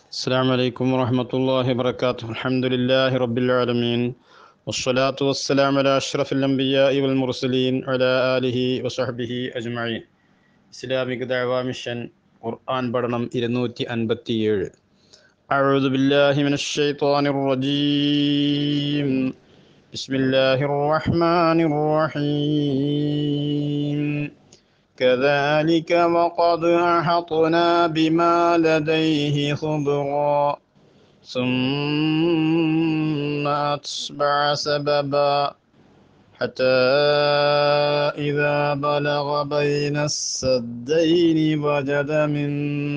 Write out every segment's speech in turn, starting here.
السلام عليكم ورحمة الله وبركاته الحمد لله رب العالمين والصلاة والسلام على أشرف الأنبياء والمرسلين على آله وصحبه أجمعين Islamic ദഅവാ mission ഖുർആൻ പഠനം ഇരുന്നൂറ്റി അൻപത്തിയേഴ് أعوذ بالله من الشيطان الرجيم بسم الله الرحمن الرحيم كذلك وقد أحطنا بما لديه خبرا ثم أتبع سببا حتى إذا بلغ بين السدين وجد من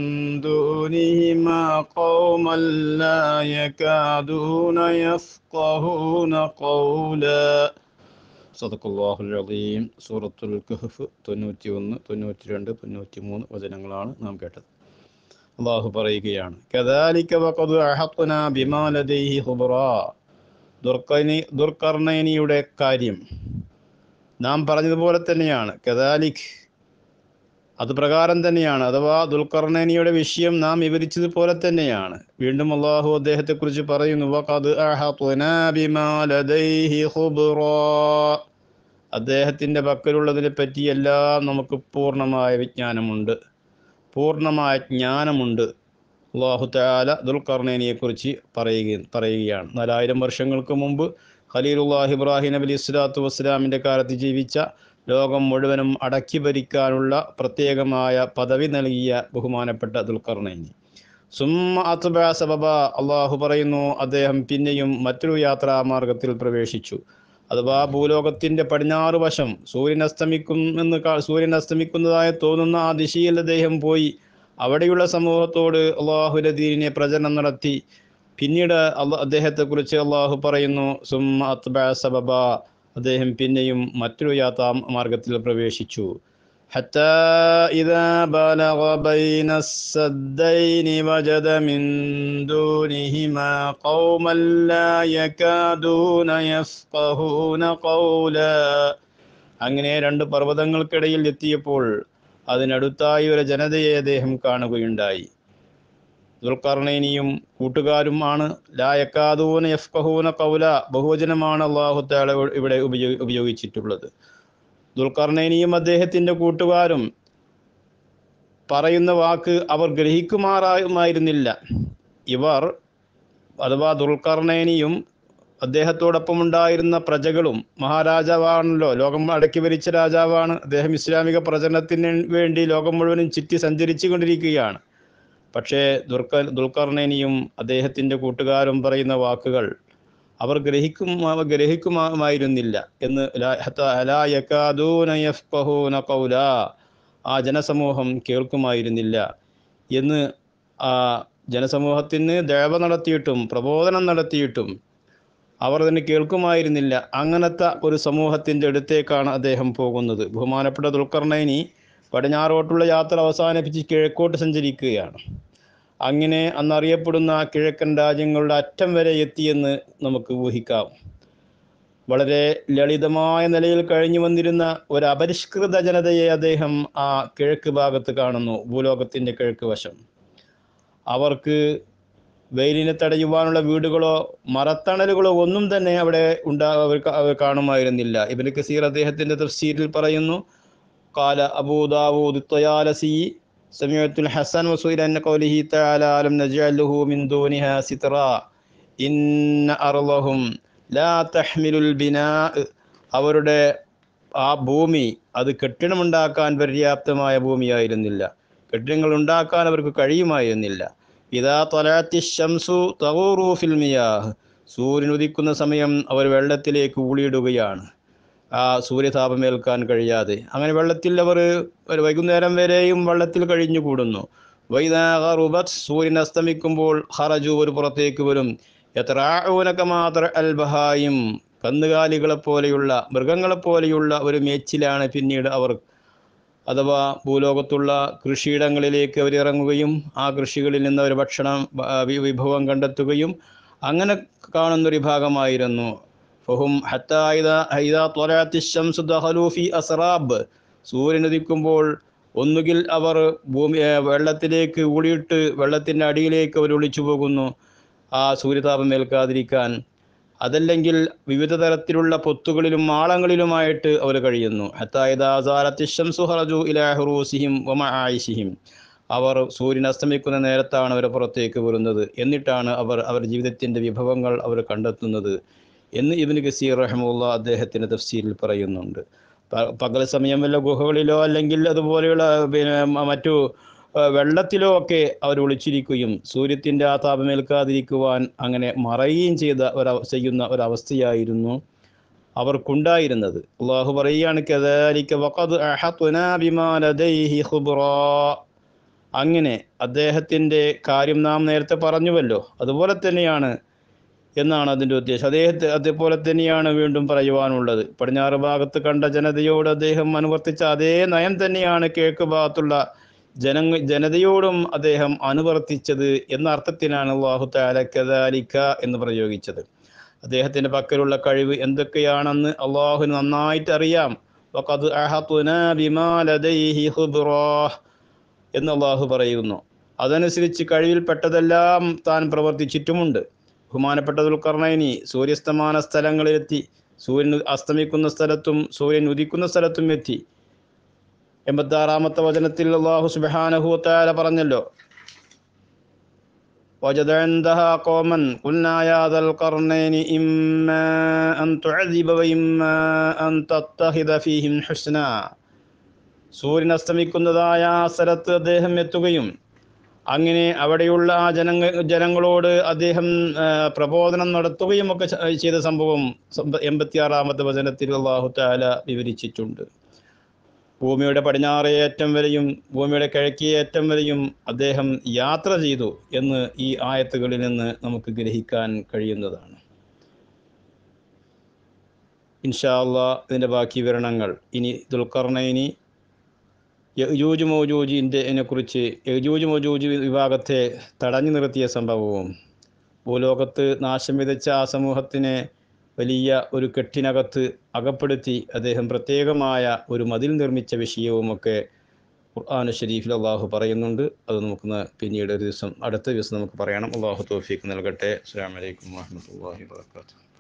دونهما قوما لا يكادون يفقهون قولا സദക്കുല്ലാഹുൽ അലീം സൂറത്തുൽ കഹഫ് തൊണ്ണൂറ്റി ഒന്ന് തൊണ്ണൂറ്റി രണ്ട് തൊണ്ണൂറ്റി മൂന്ന് വചനങ്ങളാണ് നാം കേട്ടത് അള്ളാഹു പറയുകയാണ് കദാലിക വഖദ് അഹഖ്നാ ബിമാ ലദൈഹി ഖുബ്റാ ദുർക്കനി ദുർക്കർണൈനിയുടെ കാര്യം നാം പറഞ്ഞതുപോലെ തന്നെയാണ് കദാലിക് അത് പ്രകാരം തന്നെയാണ് അഥവാ ദുൽഖർണൈനിയുടെ വിഷയം നാം വിവരിച്ചതുപോലെ തന്നെയാണ് വീണ്ടും അള്ളാഹു അദ്ദേഹത്തെക്കുറിച്ച് പറയുന്നു വഖദ് അഹഖ്നാ ബിമാ ലദൈഹി ഖുബ്റാ അദ്ദേഹത്തിൻ്റെ പക്കലുള്ളതിനെ പറ്റി എല്ലാം നമുക്ക് പൂർണ്ണമായ വിജ്ഞാനമുണ്ട് പൂർണ്ണമായ ജ്ഞാനമുണ്ട് അള്ളാഹു താല ദുൽഖർണേനിയെക്കുറിച്ച് പറയുക പറയുകയാണ് നാലായിരം വർഷങ്ങൾക്ക് മുമ്പ് ഖലീലുല്ലാഹ് ഇബ്രാഹിം നബി ഇസ്ലാത്തു വസ്സലാമിൻ്റെ കാലത്ത് ജീവിച്ച ലോകം മുഴുവനും അടക്കി ഭരിക്കാനുള്ള പ്രത്യേകമായ പദവി നൽകിയ ബഹുമാനപ്പെട്ട ദുൽഖർണൈനി സുമ്മ അത്ബ സബബ അള്ളാഹു പറയുന്നു അദ്ദേഹം പിന്നെയും മറ്റൊരു യാത്രാമാർഗത്തിൽ പ്രവേശിച്ചു അഥവാ ഭൂലോകത്തിന്റെ പടിഞ്ഞാറ് വശം സൂര്യൻ അസ്തമിക്കുമെന്ന് സൂര്യൻ അസ്തമിക്കുന്നതായി തോന്നുന്ന ആ ദിശയിൽ അദ്ദേഹം പോയി അവിടെയുള്ള സമൂഹത്തോട് അള്ളാഹുവിന്റെ ദീനിനെ പ്രചരണം നടത്തി പിന്നീട് അള്ള അദ്ദേഹത്തെക്കുറിച്ച് അള്ളാഹു പറയുന്നു സുമ്മ അത്ബ സബബ അദ്ദേഹം പിന്നെയും മറ്റൊരു യാത്രാ മാർഗത്തിൽ പ്രവേശിച്ചു حتى إذا بلغ بين السدين وجد من دونهما قوما لا يكادون يفقهون قولا അങ്ങനെ രണ്ട് പർവ്വതങ്ങൾക്കിടയിൽ എത്തിയപ്പോൾ അതിനടുത്തായി ഒരു ജനതയെ അദ്ദേഹം കാണുകയുണ്ടായി ദുൽഖർണൈനിയും കൂട്ടുകാരും ആണ് ലായക്കാദൂന യഫ്കഹൂന കൗല ബഹുവചനമാണ് അള്ളാഹു താല ഇവിടെ ഉപയോഗി ഉപയോഗിച്ചിട്ടുള്ളത് ദുൽഖർണൈനിയും അദ്ദേഹത്തിൻ്റെ കൂട്ടുകാരും പറയുന്ന വാക്ക് അവർ ഗ്രഹിക്കുമാറായിരുന്നില്ല ഇവർ അഥവാ ദുൽഖർണൈനിയും അദ്ദേഹത്തോടൊപ്പം ഉണ്ടായിരുന്ന പ്രജകളും മഹാരാജാവാണല്ലോ ലോകം അടക്കി ഭരിച്ച രാജാവാണ് അദ്ദേഹം ഇസ്ലാമിക പ്രചരണത്തിന് വേണ്ടി ലോകം മുഴുവനും ചുറ്റി സഞ്ചരിച്ചു കൊണ്ടിരിക്കുകയാണ് പക്ഷേ ദുൽഖർ ദുൽഖർണൈനിയും അദ്ദേഹത്തിൻ്റെ കൂട്ടുകാരും പറയുന്ന വാക്കുകൾ അവർ ഗ്രഹിക്കും ഗ്രഹിക്കുമായിരുന്നില്ല എന്ന് കൗല ആ ജനസമൂഹം കേൾക്കുമായിരുന്നില്ല എന്ന് ആ ജനസമൂഹത്തിന് ദേവ നടത്തിയിട്ടും പ്രബോധനം നടത്തിയിട്ടും അവർ അതിന് കേൾക്കുമായിരുന്നില്ല അങ്ങനത്തെ ഒരു സമൂഹത്തിൻ്റെ അടുത്തേക്കാണ് അദ്ദേഹം പോകുന്നത് ബഹുമാനപ്പെട്ട ദുൽഖർണൈനി പടിഞ്ഞാറോട്ടുള്ള യാത്ര അവസാനിപ്പിച്ച് കിഴക്കോട്ട് സഞ്ചരിക്കുകയാണ് അങ്ങനെ അന്നറിയപ്പെടുന്ന കിഴക്കൻ രാജ്യങ്ങളുടെ അറ്റം വരെ എത്തിയെന്ന് നമുക്ക് ഊഹിക്കാം വളരെ ലളിതമായ നിലയിൽ കഴിഞ്ഞു വന്നിരുന്ന ഒരു അപരിഷ്കൃത ജനതയെ അദ്ദേഹം ആ കിഴക്ക് ഭാഗത്ത് കാണുന്നു ഭൂലോകത്തിൻ്റെ കിഴക്ക് വശം അവർക്ക് വെയിലിനെ തടയുവാനുള്ള വീടുകളോ മരത്തണലുകളോ ഒന്നും തന്നെ അവിടെ ഉണ്ടാ അവർ കാണുമായിരുന്നില്ല ഇബന് കസീർ അദ്ദേഹത്തിൻ്റെ തഫ്സീരിൽ പറയുന്നു قال أبو داود الطيالسي سمعت الحسن وسئل أن قوله تعالى لم نجعل له من دونها سترا إن أرضهم لا تحمل البناء അവരുടെ ആ ഭൂമി അത് കെട്ടിടമുണ്ടാക്കാൻ പര്യാപ്തമായ ഭൂമിയായിരുന്നില്ല കെട്ടിടങ്ങൾ ഉണ്ടാക്കാൻ അവർക്ക് കഴിയുമായിരുന്നില്ല ഇതാ തൊലാത്തി ഷംസു തവൂറൂഫിൽ മിയാഹ് സൂര്യൻ ഉദിക്കുന്ന സമയം അവർ വെള്ളത്തിലേക്ക് ഊളിയിടുകയാണ് ആ സൂര്യതാപമേൽക്കാൻ കഴിയാതെ അങ്ങനെ വെള്ളത്തിൽ അവർ ഒരു വൈകുന്നേരം വരെയും വെള്ളത്തിൽ കഴിഞ്ഞു കൂടുന്നു വൈദാറുബത് സൂര്യൻ അസ്തമിക്കുമ്പോൾ ഹറജു ഒരു പുറത്തേക്ക് വരും എത്രാഊനക മാത്ര അൽബഹായും കന്നുകാലികളെ പോലെയുള്ള മൃഗങ്ങളെ പോലെയുള്ള ഒരു മേച്ചിലാണ് പിന്നീട് അവർ അഥവാ ഭൂലോകത്തുള്ള കൃഷിയിടങ്ങളിലേക്ക് അവർ ഇറങ്ങുകയും ആ കൃഷികളിൽ നിന്ന് അവർ ഭക്ഷണം വിഭവം കണ്ടെത്തുകയും അങ്ങനെ കാണുന്നൊരു ഭാഗമായിരുന്നു ഫഹും ഹത്താ ഇദാ ഇദാ ത്വലഅത്തി ശംസു ദഖലൂ ഫി അസ്റാബ് സൂര്യൻ ഉദിക്കുമ്പോൾ ഒന്നുകിൽ അവർ ഭൂമി ഏ, വെള്ളത്തിലേക്ക് ഊളിയിട്ട് വെള്ളത്തിൻ്റെ അടിയിലേക്ക് അവർ ഒളിച്ചു പോകുന്നു ആ സൂര്യതാപം ഏൽക്കാതിരിക്കാൻ അതല്ലെങ്കിൽ വിവിധ തരത്തിലുള്ള പൊത്തുകളിലും മാളങ്ങളിലുമായിട്ട് അവർ കഴിയുന്നു ഹത്തായിദാസാരത്തിഷംസുഹറജു വമആയിഷിഹിം അവർ സൂര്യൻ അസ്തമിക്കുന്ന നേരത്താണ് അവർ പുറത്തേക്ക് വരുന്നത് എന്നിട്ടാണ് അവർ അവരുടെ ജീവിതത്തിൻ്റെ വിഭവങ്ങൾ അവർ കണ്ടെത്തുന്നത് എന്ന് ഇബിന് ഗസീർ റഹമുല്ല അദ്ദേഹത്തിൻ്റെ തഫ്സീലിൽ പറയുന്നുണ്ട് പ- പകൽ സമയം വല്ല ഗുഹകളിലോ അല്ലെങ്കിൽ അതുപോലെയുള്ള പിന്നെ മ- മറ്റു ആ, വെള്ളത്തിലോ ഒക്കെ അവർ ഒളിച്ചിരിക്കുകയും സൂര്യത്തിൻ്റെ ആ താപമേൽക്കാതിരിക്കുവാൻ അങ്ങനെ മറയുകയും ചെയ്ത ഒരു ചെയ്യുന്ന ഒരവസ്ഥയായിരുന്നു അവർക്കുണ്ടായിരുന്നത് അള്ളാഹു പറയുകയാണ് "കദാലിക വഖദ് അഹത്നാ ബിമാ ലദൈഹി ഖുബ്റാ." അങ്ങനെ അദ്ദേഹത്തിൻ്റെ കാര്യം നാം നേരത്തെ പറഞ്ഞുവല്ലോ അതുപോലെ തന്നെയാണ് എന്നാണ് അതിൻ്റെ ഉദ്ദേശം അദ്ദേഹത്തെ അതേപോലെ തന്നെയാണ് വീണ്ടും പറയുവാനുള്ളത് പടിഞ്ഞാറ് ഭാഗത്ത് കണ്ട ജനതയോട് അദ്ദേഹം അനുവർത്തിച്ച അതേ നയം തന്നെയാണ് കിഴക്ക് ഭാഗത്തുള്ള ജനങ്ങ ജനതയോടും അദ്ദേഹം അനുവർത്തിച്ചത് എന്ന അർത്ഥത്തിനാണ് അള്ളാഹു താലക്കദാലിക്ക എന്ന് പ്രയോഗിച്ചത് അദ്ദേഹത്തിൻ്റെ പക്കലുള്ള കഴിവ് എന്തൊക്കെയാണെന്ന് അള്ളാഹുവിന് നന്നായിട്ട് അറിയാം വഖദ് അഹത്നാ ബിമാ ലദൈഹി ഖുബ്റാ എന്ന് അള്ളാഹു പറയുന്നു അതനുസരിച്ച് കഴിവിൽപ്പെട്ടതെല്ലാം താൻ പ്രവർത്തിച്ചിട്ടുമുണ്ട് ബഹുമാനപ്പെട്ട ദുൽഖർണൈനി സൂര്യസ്തമാന സ്ഥലങ്ങളിലെത്തി സൂര്യൻ അസ്തമിക്കുന്ന സ്ഥലത്തും സൂര്യൻ ഉദിക്കുന്ന സ്ഥലത്തും എത്തി എൺപത്തി ആറാമത്തെ വചനത്തിൽ അള്ളാഹു സുബാനഹുത്താല പറഞ്ഞല്ലോ وجد عندها قوما قلنا يا ذا القرنين إما أن تعذب وإما أن تتخذ فيهم حسنا സൂര്യൻ അസ്തമിക്കുന്നതായ ആ സ്ഥലത്ത് അദ്ദേഹം എത്തുകയും അങ്ങനെ അവിടെയുള്ള ആ ജനങ്ങ ജനങ്ങളോട് അദ്ദേഹം ആ, പ്രബോധനം നടത്തുകയും ഒക്കെ ച- ചെയ്ത സംഭവം എൺപത്തിയാറാമത്തെ വചനത്തിൽ അള്ളാഹു താല വിവരിച്ചിട്ടുണ്ട് ഭൂമിയുടെ പടിഞ്ഞാറേ അറ്റം വരെയും ഭൂമിയുടെ കിഴക്കേ അറ്റം വരെയും അദ്ദേഹം യാത്ര ചെയ്തു എന്ന് ഈ ആയത്തുകളിൽ നിന്ന് നമുക്ക് ഗ്രഹിക്കാൻ കഴിയുന്നതാണ് ഇൻഷാ അള്ളാ ഇതിൻ്റെ ബാക്കി വിവരണങ്ങൾ ഇനി ദുൽഖർണയിനി യജൂജ് മൗജൂജിൻ്റെ കുറിച്ച് യജൂജ് മൗജൂജ് വിഭാഗത്തെ തടഞ്ഞു നിർത്തിയ സംഭവവും ഭൂലോകത്ത് നാശം വിതച്ച ആ സമൂഹത്തിനെ വലിയ ഒരു കെട്ടിനകത്ത് അകപ്പെടുത്തി അദ്ദേഹം പ്രത്യേകമായ ഒരു മതിൽ നിർമ്മിച്ച വിഷയവുമൊക്കെ ഖുർആൻ ഷരീഫിൽ അള്ളാഹു പറയുന്നുണ്ട് അത് നമുക്ക് ന- പിന്നീട് ഒരു ദിവസം അടുത്ത ദിവസം നമുക്ക് പറയണം അള്ളാഹു തോഫീക്ക് നൽകട്ടെ അസ്സാം വലൈക്കും വാഹമത്തല്ലാഹി വാത്തു